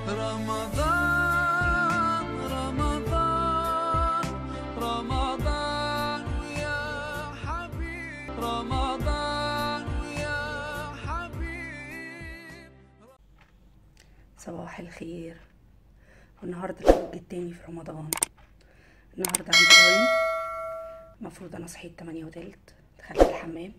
رمضان رمضان رمضان يا حبيب رمضان يا حبيب صباح الخير والنهارده الفوج التاني في رمضان النهارده عندي دوام المفروض انا صحيت تمانية وتلت دخلت الحمام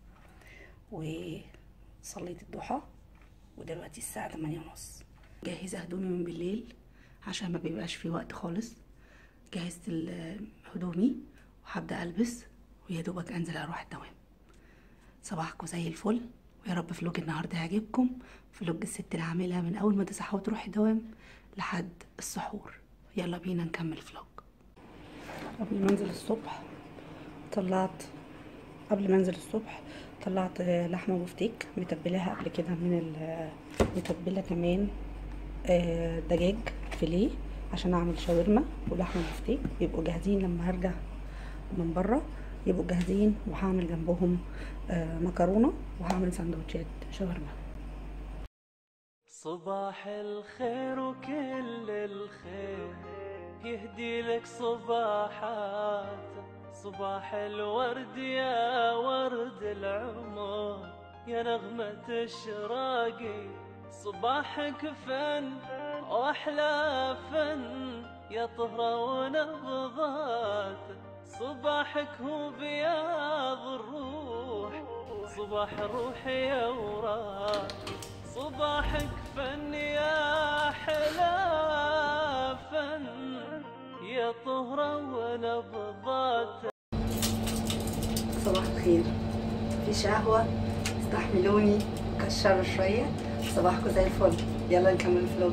وصليت الضحى ودلوقتي الساعة تمانية ونص جهزة هدومي من بالليل عشان ما بيبقاش في وقت خالص جهزت ال- هدومي وهبدأ ألبس ويا دوبك أنزل أروح الدوام صباحكم زي الفل ويا رب فلوج النهارده يعجبكم فلوج الست العاملة من أول ما تصحى وتروح الدوام لحد السحور يلا بينا نكمل فلوج قبل ما انزل الصبح طلعت قبل ما انزل الصبح طلعت آه، لحمة بفتيك متبلاها قبل كده من ال- متبلة كمان آه، دجاج فيليه عشان اعمل شاورما ولحمة بفتيك يبقوا جاهزين لما هرجع من بره يبقوا جاهزين وهعمل جنبهم آه، مكرونة وهعمل سندوتشات شاورما صباح الخير وكل الخير يهدي لك صباحات صباح الورد يا ورد العمر يا نغمة الشراقي صباحك فن واحلى فن يا طهرة ونبضات صباحك هو بياض الروح صباح الروح يا وراك صباحك فن يا حلا فن يا طهرة ونبضات صباح الخير مفيش قهوة استحملوني كشروا شوية صباحكم زي الفل يلا نكمل فلوج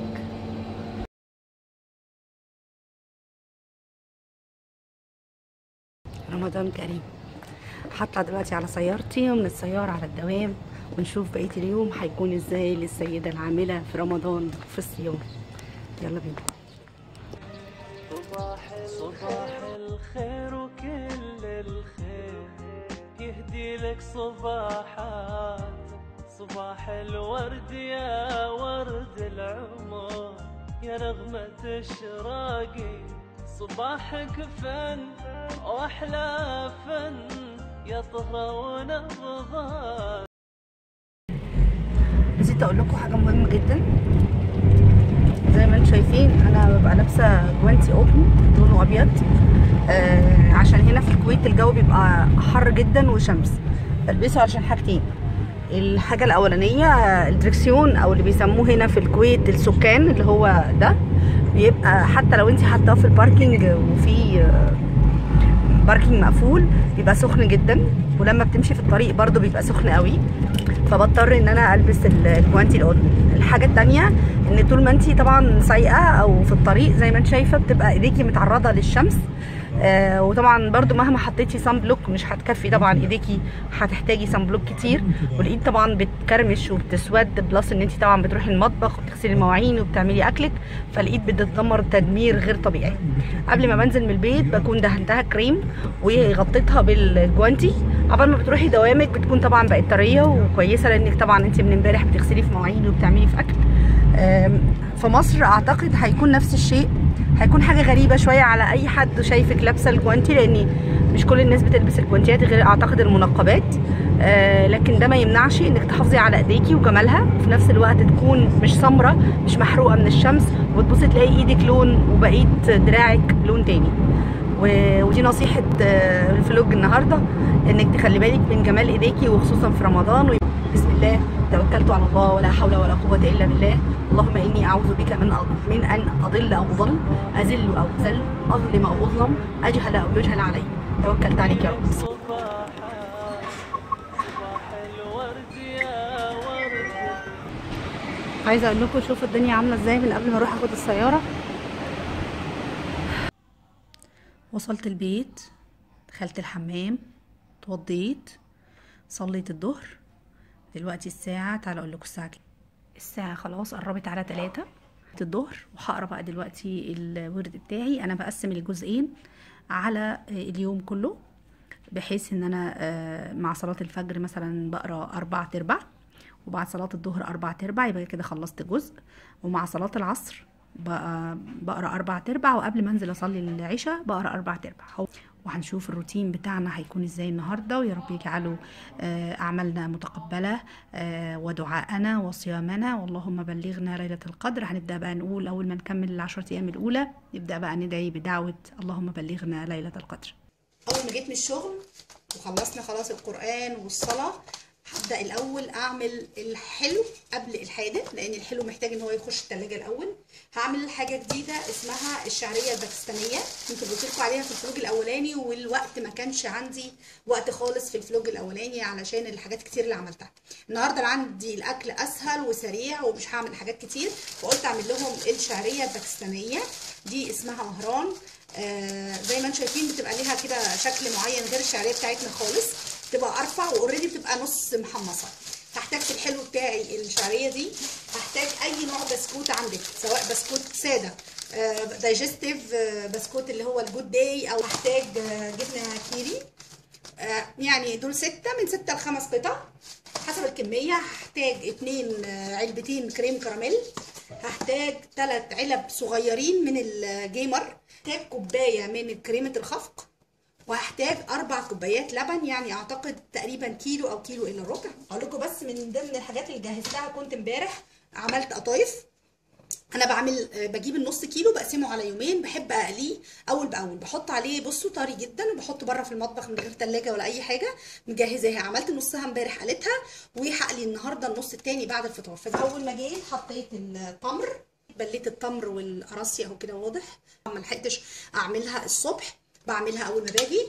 رمضان كريم هطلع دلوقتي على سيارتي ومن السيارة على الدوام ونشوف بقية اليوم هيكون ازاي للسيدة العاملة في رمضان في الصيام يلا بينا صباح صباح الخير وكل الخير يهدي لك صباحات صباح الورد يا ورد العمر يا نغمة الشراقي صباحك فن واحلى فن يا طهرة ونبضات نسيت اقول لكم حاجه مهمه جدا زي ما انتم شايفين انا ببقى لابسه جوانتي اوبن لونه ابيض آه عشان هنا في الكويت الجو بيبقى حر جدا وشمس بلبسه علشان حاجتين الحاجه الاولانيه آه، الدركسيون او اللي بيسموه هنا في الكويت السكان اللي هو ده بيبقى حتى لو انت حاطاه في الباركينج وفي آه، باركينج مقفول بيبقى سخن جدا ولما بتمشي في الطريق برضو بيبقى سخن قوي فبضطر ان انا البس ال- الجوانتي القطن الحاجه التانية ان طول ما انت طبعا سايقه او في الطريق زي ما انت شايفه بتبقى ايديكي متعرضه للشمس آه وطبعا برضو مهما حطيتي صن بلوك مش هتكفي طبعا ايديكي هتحتاجي صن بلوك كتير والايد طبعا بتكرمش وبتسود بلس ان انت طبعا بتروحي المطبخ وبتغسلي المواعين وبتعملي اكلك فالايد بتتدمر تدمير غير طبيعي قبل ما بنزل من البيت بكون دهنتها كريم وغطيتها بالجوانتي عبال ما بتروحي دوامك بتكون طبعا بقت طريه وكويسه لانك طبعا انت من امبارح بتغسلي في مواعين وبتعملي في اكل آم، في مصر اعتقد هيكون نفس الشيء هيكون حاجه غريبه شويه على اي حد شايفك لابسه الجوانتي لان مش كل الناس بتلبس الجوانتيات غير اعتقد المنقبات آه لكن ده ما يمنعش انك تحافظي على ايديكي وجمالها وفي نفس الوقت تكون مش سمره مش محروقه من الشمس وتبصي تلاقي ايدك لون وبقيه دراعك لون تاني و- ودي نصيحة آه، الفلوج النهاردة انك تخلي بالك من جمال ايديكي وخصوصا في رمضان و- بسم الله توكلت على الله ولا حول ولا قوة الا بالله اللهم اني اعوذ بك من أض- من ان اضل او اضل اذل او اذل اظلم او اظلم اجهل او يجهل علي توكلت عليك يا رب صباحات صباح الورد يا ورد عايزه اقول لكم شوفوا الدنيا عامله ازاي من قبل ما اروح اخد السياره وصلت البيت دخلت الحمام اتوضيت صليت الظهر دلوقتي الساعة تعالى اقول لكم الساعة كام الساعة خلاص قربت على تلاتة الظهر وهقرا بقى دلوقتي الورد بتاعي انا بقسم الجزئين على اليوم كله بحيث ان انا آه، مع صلاة الفجر مثلا بقرا اربع تربع وبعد صلاة الظهر أربع تربع يبقى كده خلصت جزء ومع صلاة العصر بقى بقرا أربع تربع وقبل ما أنزل أصلي العشاء بقرا أربع تربع هو- وهنشوف الروتين بتاعنا هيكون ازاي النهارده ويا رب يجعله آه، أعمالنا متقبلة آه، ودعاءنا وصيامنا واللهم بلغنا ليلة القدر هنبدأ بقى نقول أول ما نكمل العشرة أيام الأولى نبدأ بقى ندعي بدعوة اللهم بلغنا ليلة القدر اول ما جيت من الشغل وخلصنا خلاص القران والصلاه هبدا الاول اعمل الحلو قبل الحادق لان الحلو محتاج ان هو يخش التلاجة الاول هعمل حاجه جديده اسمها الشعريه الباكستانيه يمكن قلت لكم عليها في الفلوج الاولاني والوقت ما كانش عندي وقت خالص في الفلوج الاولاني علشان الحاجات كتير اللي عملتها النهارده أنا عندي الاكل اسهل وسريع ومش هعمل حاجات كتير وقلت اعمل لهم الشعريه الباكستانيه دي اسمها مهران آه زي ما انتم شايفين بتبقى ليها كده شكل معين غير الشعريه بتاعتنا خالص بتبقى ارفع واوريدي بتبقى نص محمصه هحتاج في الحلو بتاعي الشعريه دي هحتاج اي نوع بسكوت عندك سواء بسكوت ساده دايجستيف بسكوت اللي هو الجود داي او هحتاج آه، جبنه كيري آه، يعني دول ستة من ستة لخمس قطع حسب الكمية هحتاج اتنين آه، علبتين كريم كراميل هحتاج تلات علب صغيرين من الجيمر هحتاج كوباية من كريمة الخفق وهحتاج اربع كوبايات لبن يعني اعتقد تقريبا كيلو او كيلو الا ربع اقول لكم بس من ضمن الحاجات اللي جهزتها كنت امبارح عملت قطايف انا بعمل آه، بجيب النص كيلو بقسمه على يومين بحب اقليه اول باول بحط عليه بصوا طري جدا وبحطه بره في المطبخ من غير تلاجة ولا اي حاجه مجهزاها عملت نصها امبارح قليتها وهقلي النهارده النص التاني بعد الفطار فاول ما جيت حطيت التمر بليت التمر والقراصية اهو كده واضح ما لحقتش اعملها الصبح بعملها اول ما باجي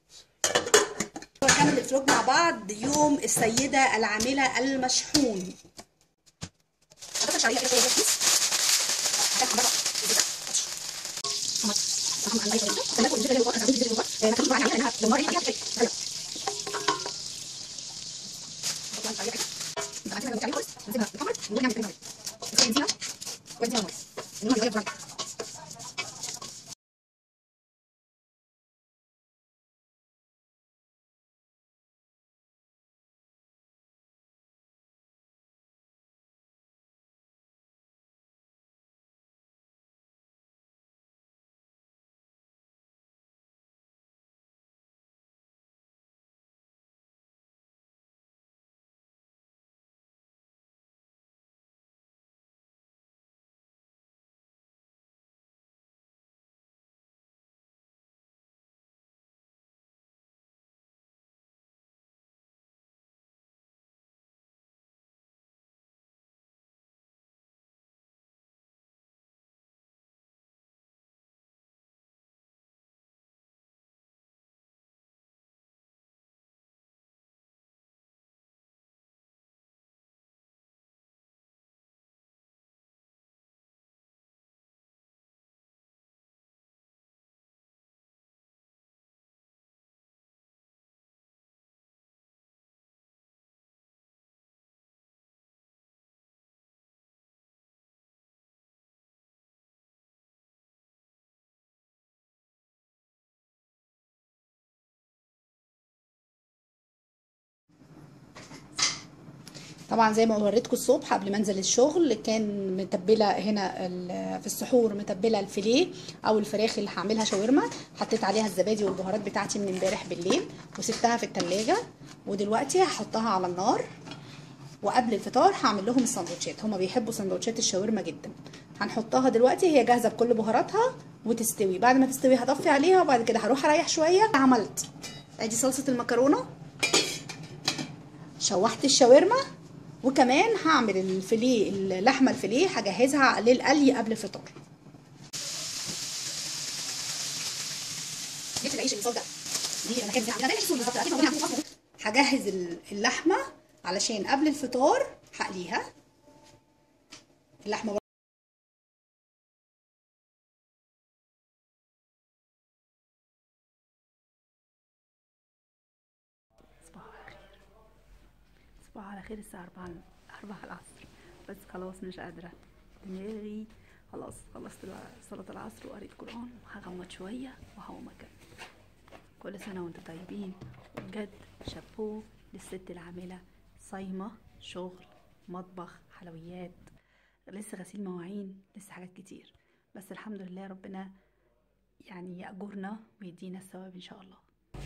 نكمل الفلوج مع بعض يوم السيده العامله المشحون حطيت شعريه كده شويه بس طبعا زي ما وريتكم الصبح قبل ما انزل الشغل كان متبله هنا ال- في السحور متبله الفيليه او الفراخ اللي هعملها شاورما حطيت عليها الزبادي والبهارات بتاعتي من امبارح بالليل وسبتها في التلاجة ودلوقتي هحطها على النار وقبل الفطار هعمل لهم السندوتشات هما بيحبوا سندوتشات الشاورما جدا هنحطها دلوقتي هي جاهزه بكل بهاراتها وتستوي بعد ما تستوي هطفي عليها وبعد كده هروح اريح شويه عملت ادي صلصه المكرونه شوحت الشاورما وكمان هعمل الفيليه اللحمه الفيليه هجهزها للقلي قبل الفطار جبت العيش اللي ده دي انا كده عاملها زي العيش بالظبط اكيد موجودة عندكم في مصر. هجهز ال- اللحمه علشان قبل الفطار هقليها اللحمه صباح الخير صباح على خير الساعة أربعة أربعة العصر بس خلاص مش قادرة دماغي خلاص خلصت بقى صلاة العصر وقريت قرآن وهغمض شوية وهقوم أكمل كل سنة وانتم طيبين وبجد شابوه للست العاملة صايمة شغل مطبخ حلويات لسه غسيل مواعين لسه حاجات كتير بس الحمد لله ربنا يعني يأجرنا ويدينا الثواب ان شاء الله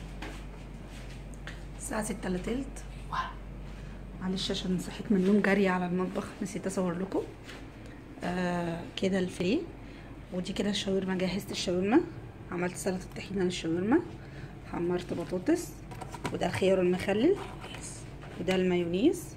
الساعة ستة الا تلت معلش عشان صحيت من النوم جري على المطبخ نسيت اصور لكم آه كده الفري ودي كده الشاورما جهزت الشاورما عملت سلطة الطحينة للشاورما حمرت بطاطس وده الخيار المخلل وده المايونيز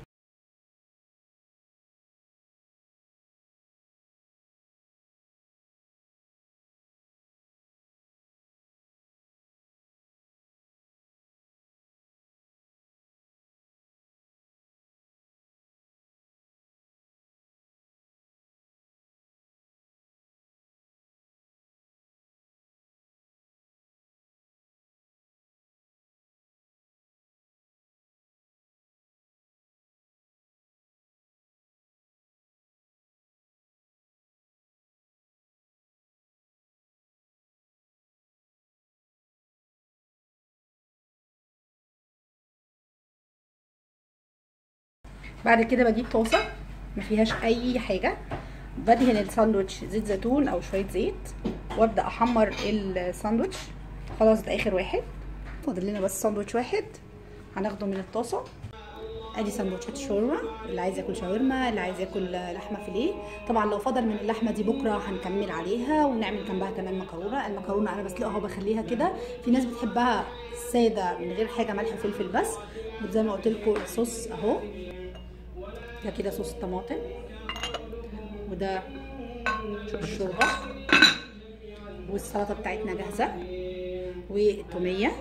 بعد كده بجيب طاسه ما فيهاش اي حاجه بدهن الساندوتش زيت زيتون او شويه زيت وابدا احمر الساندوتش خلاص ده اخر واحد فاضل لنا بس ساندوتش واحد هناخده من الطاسه ادي سندوتشات شاورما اللي عايز ياكل شاورما اللي عايز ياكل لحمه فيليه طبعا لو فضل من اللحمه دي بكره هنكمل عليها ونعمل جنبها كمان مكرونه المكرونه انا بسلقها وبخليها كده في ناس بتحبها ساده من غير حاجه ملح وفلفل بس وزي ما قلت لكم الصوص اهو ده كده صوص الطماطم وده الشوربه والسلطه بتاعتنا جاهزه والتوميه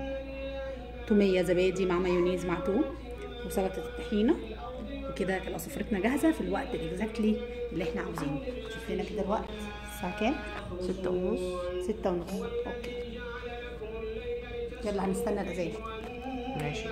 توميه زبادي مع مايونيز مع توم وسلطه الطحينه وكده تبقى سفرتنا جاهزه في الوقت الاكزاكتلي اللي احنا عاوزينه شوف لنا كده الوقت الساعه كام ستة ونص ستة ونص اوكي يلا هنستنى الاذان ماشي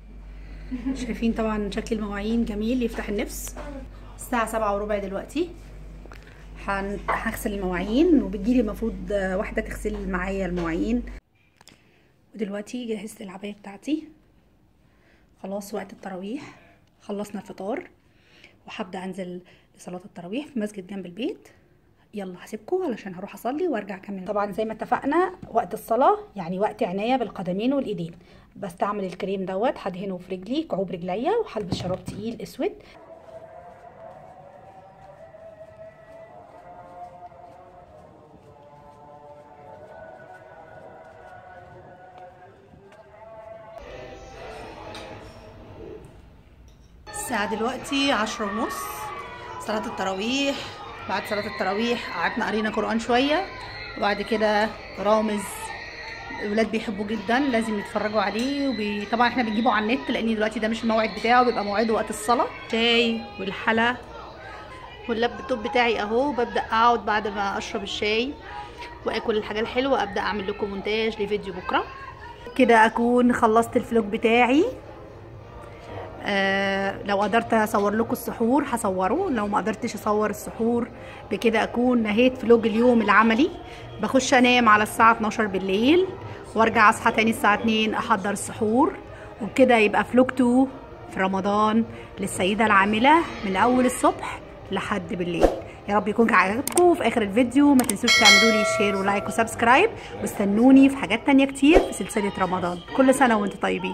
شايفين طبعا شكل المواعين جميل يفتح النفس الساعة سبعة وربع دلوقتي هن- هغسل المواعين وبتجيلي المفروض واحدة تغسل معايا المواعين ودلوقتي جهزت العباية بتاعتي خلاص وقت التراويح خلصنا الفطار وهبدأ انزل لصلاة التراويح في مسجد جنب البيت يلا هسيبكم علشان هروح اصلي وارجع اكمل طبعا زي ما اتفقنا وقت الصلاه يعني وقت عنايه بالقدمين والايدين بستعمل الكريم دوت هدهنه في رجلي كعوب رجليا وهلبس شراب تقيل اسود الساعة دلوقتي عشرة ونص صلاة التراويح بعد صلاة التراويح قعدنا قرينا قرآن شوية وبعد كده رامز الولاد بيحبوه جدا لازم يتفرجوا عليه وبي... طبعا احنا بنجيبه على النت لان دلوقتي ده مش الموعد بتاعه بيبقى موعده وقت الصلاة شاي والحلا واللابتوب بتاعي اهو ببدأ اقعد بعد ما اشرب الشاي واكل الحاجة الحلوة ابدأ اعمل لكم مونتاج لفيديو بكرة كده اكون خلصت الفلوج بتاعي آه لو قدرت اصور لكم السحور هصوره لو ما قدرتش اصور السحور بكده اكون نهيت فلوج اليوم العملي بخش انام على الساعه 12 بالليل وارجع اصحى تاني الساعه 2 احضر السحور وبكده يبقى فلوج 2 في رمضان للسيده العامله من اول الصبح لحد بالليل يا رب يكون عجبكم وفي اخر الفيديو ما تنسوش تعملوا لي شير ولايك وسبسكرايب واستنوني في حاجات تانية كتير في سلسله رمضان كل سنه وانتم طيبين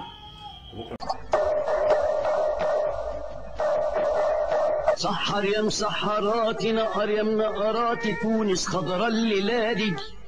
سحر يا مسحراتي نقر يا منقراتي تونس خضرا الليلة دي